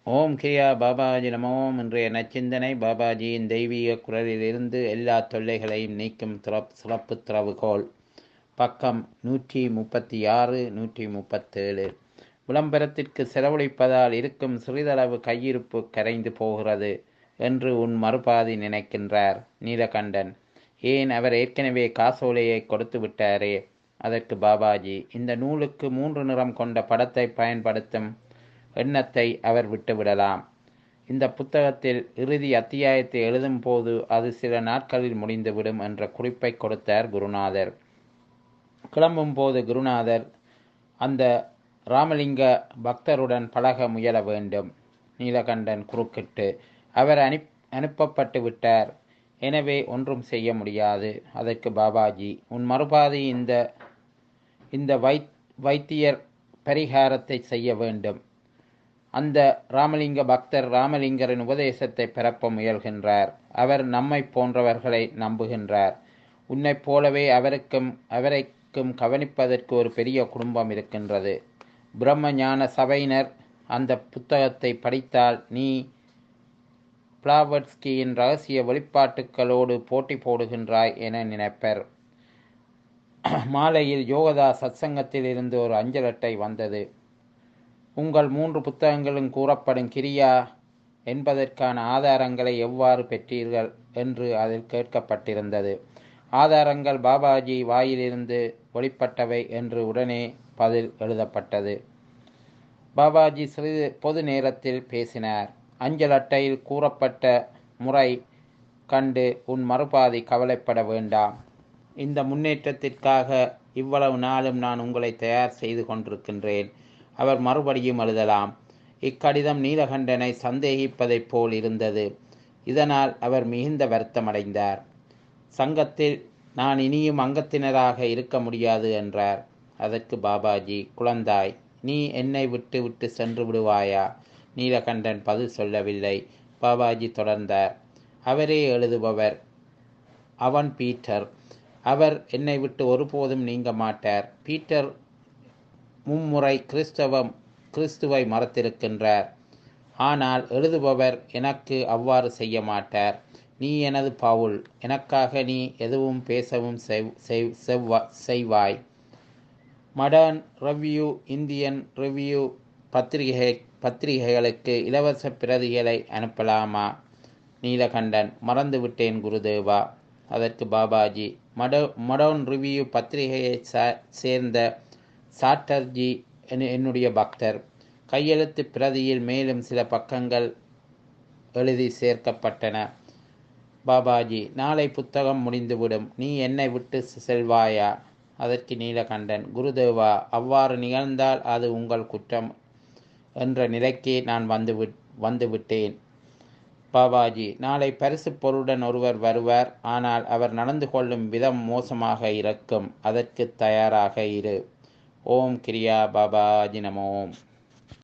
ஓம் கிரியா பாபாஜி நமோம் இன்றைய நச்சிந்தனை பாபாஜியின் தெய்வீக குரலிலிருந்து எல்லா தொல்லைகளையும் நீக்கும் திறப் சிறப்பு திறவுகோல் பக்கம் நூற்றி முப்பத்தி ஆறு நூற்றி முப்பத்தேழு விளம்பரத்திற்கு செலவழிப்பதால் இருக்கும் சிறிதளவு கையிருப்பு கரைந்து போகிறது என்று உன் மறுபாதி நினைக்கின்றார் நீலகண்டன் ஏன் அவர் ஏற்கனவே காசோலையை கொடுத்து விட்டாரே அதற்கு பாபாஜி இந்த நூலுக்கு மூன்று நிறம் கொண்ட படத்தை பயன்படுத்தும் எண்ணத்தை அவர் விட்டுவிடலாம் இந்த புத்தகத்தில் இறுதி அத்தியாயத்தை எழுதும் போது அது சில நாட்களில் முடிந்துவிடும் என்ற குறிப்பை கொடுத்தார் குருநாதர் கிளம்பும் போது குருநாதர் அந்த ராமலிங்க பக்தருடன் பழக முயல வேண்டும் நீலகண்டன் குறுக்கிட்டு அவர் அனு அனுப்பப்பட்டு விட்டார் எனவே ஒன்றும் செய்ய முடியாது அதற்கு பாபாஜி உன் மறுபாதி இந்த இந்த வை வைத்தியர் பரிகாரத்தை செய்ய வேண்டும் அந்த ராமலிங்க பக்தர் ராமலிங்கரின் உபதேசத்தை பரப்ப முயல்கின்றார் அவர் நம்மை போன்றவர்களை நம்புகின்றார் உன்னைப் போலவே அவருக்கும் அவரைக்கும் கவனிப்பதற்கு ஒரு பெரிய குடும்பம் இருக்கின்றது பிரம்ம ஞான சபையினர் அந்த புத்தகத்தை படித்தால் நீ பிளாவட்ஸ்கியின் ரகசிய வெளிப்பாட்டுக்களோடு போட்டி போடுகின்றாய் என நினைப்பர் மாலையில் யோகதா சத்சங்கத்தில் இருந்து ஒரு அஞ்சல் அட்டை வந்தது உங்கள் மூன்று புத்தகங்களும் கூறப்படும் கிரியா என்பதற்கான ஆதாரங்களை எவ்வாறு பெற்றீர்கள் என்று அதில் கேட்கப்பட்டிருந்தது ஆதாரங்கள் பாபாஜி வாயிலிருந்து வெளிப்பட்டவை என்று உடனே பதில் எழுதப்பட்டது பாபாஜி சிறிது பொது நேரத்தில் பேசினார் அஞ்சல் அட்டையில் கூறப்பட்ட முறை கண்டு உன் மறுபாதி கவலைப்பட வேண்டாம் இந்த முன்னேற்றத்திற்காக இவ்வளவு நாளும் நான் உங்களை தயார் செய்து கொண்டிருக்கின்றேன் அவர் மறுபடியும் எழுதலாம் இக்கடிதம் நீலகண்டனை சந்தேகிப்பதைப் போல் இருந்தது இதனால் அவர் மிகுந்த வருத்தமடைந்தார் சங்கத்தில் நான் இனியும் அங்கத்தினராக இருக்க முடியாது என்றார் அதற்கு பாபாஜி குழந்தாய் நீ என்னை விட்டு விட்டு சென்று விடுவாயா நீலகண்டன் பதில் சொல்லவில்லை பாபாஜி தொடர்ந்தார் அவரே எழுதுபவர் அவன் பீட்டர் அவர் என்னை விட்டு ஒருபோதும் நீங்க மாட்டார் பீட்டர் மும்முறை கிறிஸ்தவம் கிறிஸ்துவை மறத்திருக்கின்றார் ஆனால் எழுதுபவர் எனக்கு அவ்வாறு செய்ய மாட்டார் நீ எனது பவுல் எனக்காக நீ எதுவும் பேசவும் செய்வாய் மடர்ன் ரிவ்யூ இந்தியன் ரிவ்யூ பத்திரிகை பத்திரிகைகளுக்கு இலவச பிரதிகளை அனுப்பலாமா நீலகண்டன் மறந்துவிட்டேன் குருதேவா அதற்கு பாபாஜி மட மடோன் ரிவ்யூ பத்திரிகையை சேர்ந்த சாட்டர்ஜி என்னுடைய பக்தர் கையெழுத்து பிரதியில் மேலும் சில பக்கங்கள் எழுதி சேர்க்கப்பட்டன பாபாஜி நாளை புத்தகம் முடிந்துவிடும் நீ என்னை விட்டு செல்வாயா அதற்கு நீலகண்டன் குருதேவா அவ்வாறு நிகழ்ந்தால் அது உங்கள் குற்றம் என்ற நிலைக்கே நான் வந்து வந்துவிட்டேன் பாபாஜி நாளை பரிசு பொருளுடன் ஒருவர் வருவார் ஆனால் அவர் நடந்து கொள்ளும் விதம் மோசமாக இருக்கும் அதற்கு தயாராக இரு ஓம் கிரியா பாபாஜி நமோம்